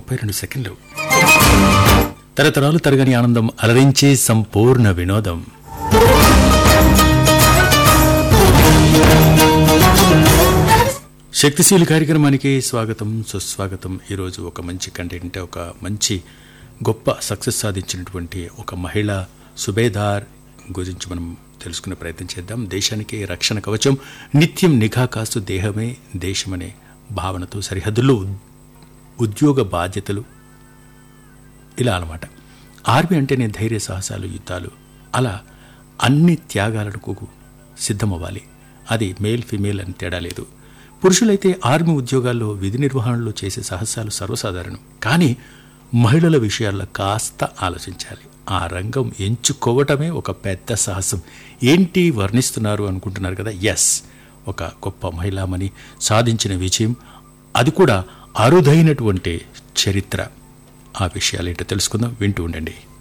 ముప్పై రెండు సెకండ్లు తరతరాలు తరగని ఆనందం అలరించే సంపూర్ణ వినోదం శక్తిశీలి కార్యక్రమానికి స్వాగతం సుస్వాగతం ఈరోజు ఒక మంచి కంటెంట్ ఒక మంచి గొప్ప సక్సెస్ సాధించినటువంటి ఒక మహిళ సుబేదార్ గురించి మనం తెలుసుకునే ప్రయత్నం చేద్దాం దేశానికి రక్షణ కవచం నిత్యం నిఘా కాస్తు దేహమే దేశమనే భావనతో సరిహద్దుల్లో ఉద్- ఉద్యోగ బాధ్యతలు ఇలా అన్నమాట ఆర్మీ అంటేనే ధైర్య సాహసాలు యుద్ధాలు అలా అన్ని త్యాగాలకు సిద్ధమవ్వాలి అది మేల్ ఫిమేల్ అని తేడా లేదు పురుషులైతే ఆర్మీ ఉద్యోగాల్లో విధి నిర్వహణలో చేసే సాహసాలు సర్వసాధారణం కానీ మహిళల విషయాల్లో కాస్త ఆలోచించాలి ఆ రంగం ఎంచుకోవటమే ఒక పెద్ద సాహసం ఏంటి వర్ణిస్తున్నారు అనుకుంటున్నారు కదా ఎస్ ఒక గొప్ప మహిళామణి సాధించిన విజయం అది కూడా అరుదైనటువంటి చరిత్ర ఆ విషయాలు ఏంటో తెలుసుకుందాం వింటూ ఉండండి